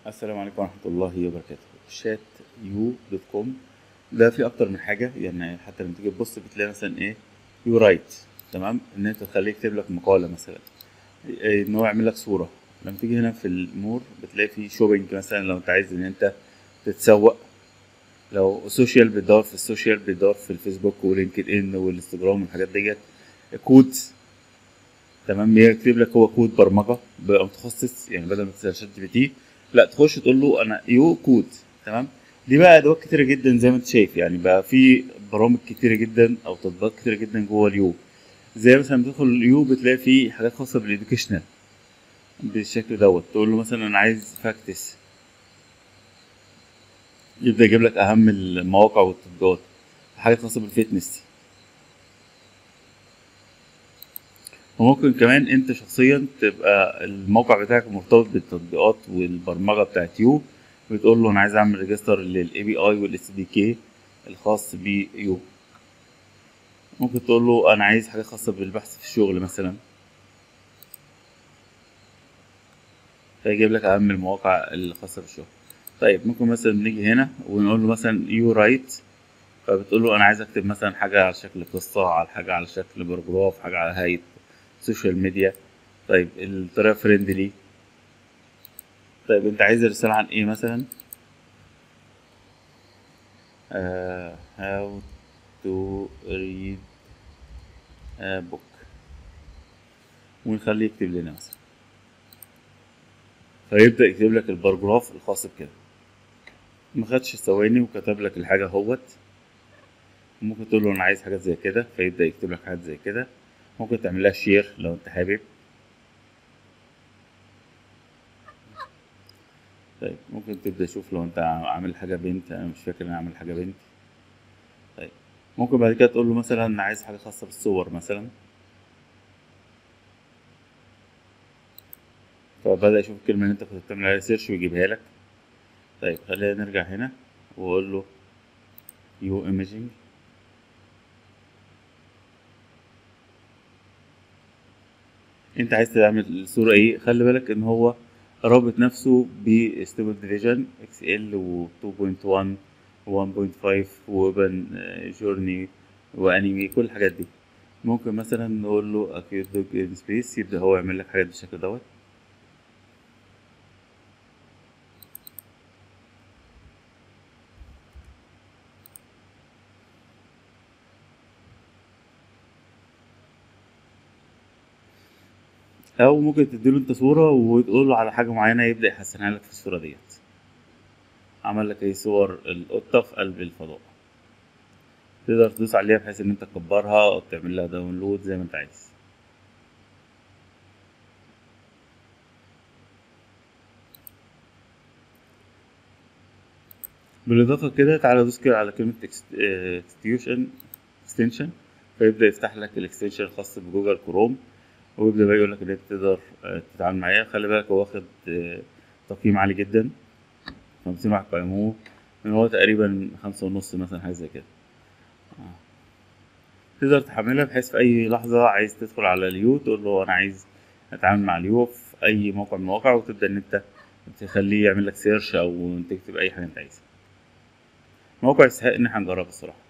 السلام عليكم ورحمة الله وبركاته شات يو دوت كوم ده فيه أكتر من حاجة يعني حتى لما تيجي تبص بتلاقي مثلا إيه يو رايت تمام إن أنت تخليه يكتب لك مقالة مثلا إيه، إن هو يعمل لك صورة لما تيجي هنا في المور بتلاقي فيه شوبينج مثلا لو أنت عايز إن أنت تتسوق لو سوشيال بتدور في السوشيال بتدور في الفيسبوك ولينكد إن والانستجرام والحاجات ديت كود تمام يكتب لك هو كود برمجه بقى متخصص يعني بدل ما تسال شات جي بي تي لا تخش تقول له انا يو كود تمام دي بقى ادوات كتيره جدا زي ما انت شايف يعني بقى في برامج كتيره جدا او تطبيقات كتيره جدا جوه اليو زي مثلا بتدخل اليو بتلاقي فيه حاجات خاصه بالاديوكيشنال بالشكل دوت تقول له مثلا انا عايز فاكتس يبدا يجيب لك اهم المواقع والتطبيقات حاجات خاصه بالفيتنس وممكن كمان انت شخصيا تبقى الموقع بتاعك مرتبط بالتطبيقات والبرمجه بتاعت يو بتقول له انا عايز اعمل ريجستر للاي بي اي والاس دي كي الخاص بيو ممكن تقول له انا عايز حاجه خاصه بالبحث في الشغل مثلا فيجيب لك اهم المواقع الخاصه بالشغل طيب ممكن مثلا نيجي هنا ونقول له مثلا يو رايت فبتقول له انا عايز اكتب مثلا حاجه على شكل قصه على حاجه على شكل باراجراف حاجه على هيئه سوشيال ميديا طيب الطريقه فريندلي طيب انت عايز رساله عن ايه مثلا uh, how to read a book ونخليه يكتب لنا مثلا فيبدأ يكتب لك الباراجراف الخاص بكده ما خدش ثواني وكتب لك الحاجة اهوت ممكن تقول له انا عايز حاجات زي كده فيبدأ يكتب لك حاجات زي كده ممكن تعمل لها شير لو انت حابب طيب ممكن تبدأ تشوف لو انت عامل حاجة بنت انا مش فاكر انا عامل حاجة بنت طيب ممكن بعد كده تقول له مثلا انا عايز حاجة خاصة بالصور مثلا فبدأ يشوف الكلمة اللي انت كنت بتعمل عليها سيرش ويجيبها لك طيب خلينا نرجع هنا واقول له يو ايميجينج انت عايز تعمل الصورة ايه خلي بالك ان هو رابط نفسه بستيبل ديفيجن اكس ال و 2.1 و 1.5 وبن جورني وانيمي كل الحاجات دي ممكن مثلا نقول له اكيد دوج ان سبيس يبدا هو يعمل لك حاجات بالشكل دوت او ممكن تديله انت صورة وتقول له على حاجة معينة يبدأ يحسنها لك في الصورة ديت عمل لك ايه صور القطة في قلب الفضاء تقدر تدوس عليها بحيث ان انت تكبرها او تعمل لها داونلود زي ما انت عايز بالاضافة كده تعالى دوس كده على كلمة اكستنشن اكستنشن فيبدأ يفتح لك الاكستنشن الخاص بجوجل كروم ويبدأ بقى يقول لك ان انت تقدر تتعامل معاه خلي بالك هو واخد تقييم عالي جدا خمسين واحد قيموه من هو تقريبا خمسة ونص مثلا حاجة زي كده تقدر تحملها بحيث في أي لحظة عايز تدخل على اليو تقول له أنا عايز أتعامل مع اليو في أي موقع من المواقع وتبدأ إن أنت تخليه يعمل لك سيرش أو تكتب أي حاجة أنت عايزها موقع يستحق إن احنا نجربه الصراحة